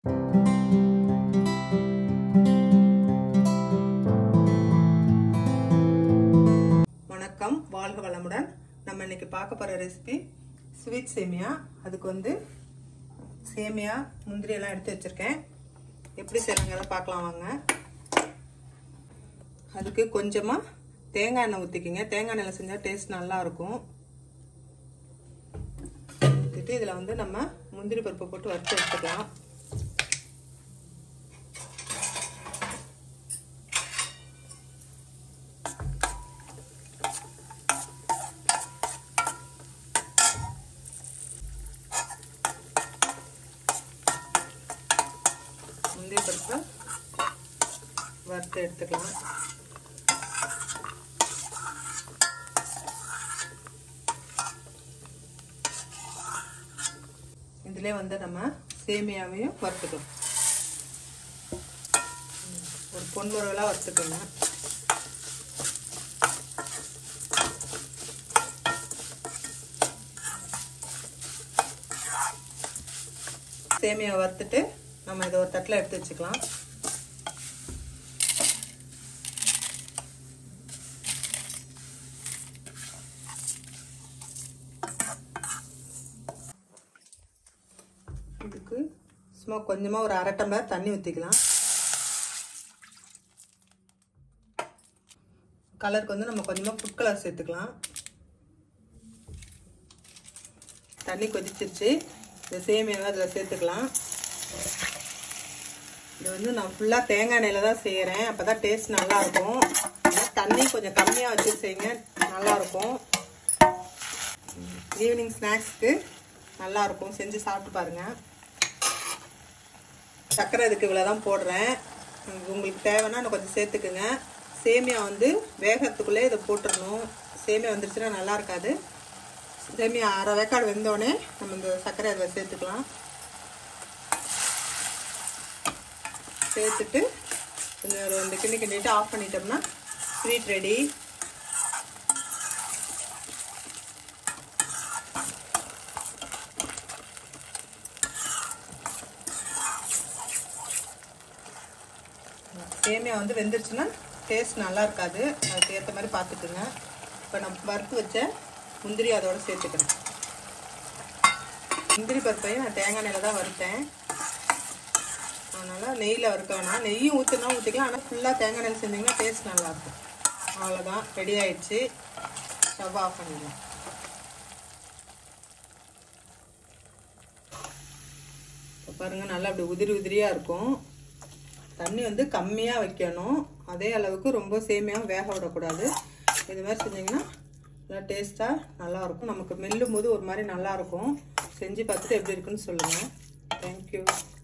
வணக்கம் வாழ்க வளமுடன் நம்ம இன்னைக்கு பார்க்க போற ரெசிபி ஸ்வீட் சேமியா அதுக்கு வந்து சேமியா முந்திரி எல்லாம் எடுத்து வச்சிருக்கேன் எப்படி செய்யலாங்கிறத பார்க்கலாம் வாங்க அதுக்கு கொஞ்சமா தேங்காய் எண்ணெய் ஊற்றிக்கிங்க தேங்காய் எண்ணெயில் செஞ்சால் டேஸ்ட் நல்லா இருக்கும் ஊற்றிட்டு இதில் வந்து நம்ம முந்திரி பருப்பை போட்டு வறுத்து எடுத்துக்கலாம் முந்திரி பருப்பை வறுத்து எடுத்துக்கலாம் இதிலே வந்து நம்ம சேமியாவையும் வறுத்துக்கலாம் ஒரு பொன்முறவெல்லாம் வறுத்துக்கோங்க சேமியா வறுத்துட்டு நம்ம இதை ஒரு தட்டில் எடுத்து வச்சுக்கலாம் இதுக்கு சும்மா கொஞ்சமாக ஒரு அரை டம்ளர் தண்ணி ஊற்றிக்கலாம் கலருக்கு வந்து நம்ம கொஞ்சமாக ஃபுட் கலர் சேர்த்துக்கலாம் தண்ணி கொதிச்சிருச்சு இந்த சேமியாவை அதில் சேர்த்துக்கலாம் இது வந்து நான் ஃபுல்லாக தேங்காய் எண்ணெயில் தான் செய்கிறேன் அப்போ தான் டேஸ்ட் நல்லாயிருக்கும் தண்ணி கொஞ்சம் கம்மியாக வச்சு செய்யுங்க நல்லாயிருக்கும் ஈவினிங் ஸ்நாக்ஸ்க்கு நல்லாயிருக்கும் செஞ்சு சாப்பிட்டு பாருங்கள் சர்க்கரை இதுக்கு இவ்வளோ தான் போடுறேன் உங்களுக்கு தேவைன்னா இன்னும் கொஞ்சம் சேர்த்துக்குங்க சேமியா வந்து வேகத்துக்குள்ளே இதை போட்டுடணும் சேமியா வந்துருச்சுன்னா நல்லா இருக்காது சேமியா அரை வேக்காடு வெந்தோடனே நம்ம இந்த சர்க்கரை அதில் சேர்த்துக்கலாம் சேர்த்துட்டு கொஞ்சம் ஒரு ரெண்டு கிண்ணி கிண்டிட்டு ஆஃப் பண்ணிட்டோம்னா ஸ்வீட் ரெடி சேமியா வந்து வெந்துருச்சுன்னா டேஸ்ட் நல்லா இருக்காது அதுக்கு ஏற்ற மாதிரி பார்த்துக்குங்க இப்போ நம்ம வறுத்து வச்ச முந்திரி அதோட சேர்த்துக்கிறேன் முந்திரி பருப்பையும் நான் தேங்காய் நெல்லை தான் வறுத்தேன் அதனால் நெய்யில் வறுக்க வேணாம் நெய்யும் ஊற்றுனா ஊற்றிக்கலாம் ஆனால் ஃபுல்லாக தேங்காய் நெல் செஞ்சிங்கன்னா டேஸ்ட் நல்லாயிருக்கும் அவ்வளோதான் ரெடி ஆயிடுச்சு ஸ்டவ் ஆஃப் பண்ணிடலாம் இப்போ பாருங்கள் நல்லா அப்படி உதிரி உதிரியாக இருக்கும் தண்ணி வந்து கம்மியாக வைக்கணும் அதே அளவுக்கு ரொம்ப சேமியாகவும் வேக விடக்கூடாது இது மாதிரி செஞ்சிங்கன்னா நல்லா டேஸ்ட்டாக நல்லாயிருக்கும் நமக்கு மெல்லும் போது ஒரு மாதிரி நல்லாயிருக்கும் செஞ்சு பார்த்துட்டு எப்படி இருக்குன்னு சொல்லுங்கள் தேங்க்யூ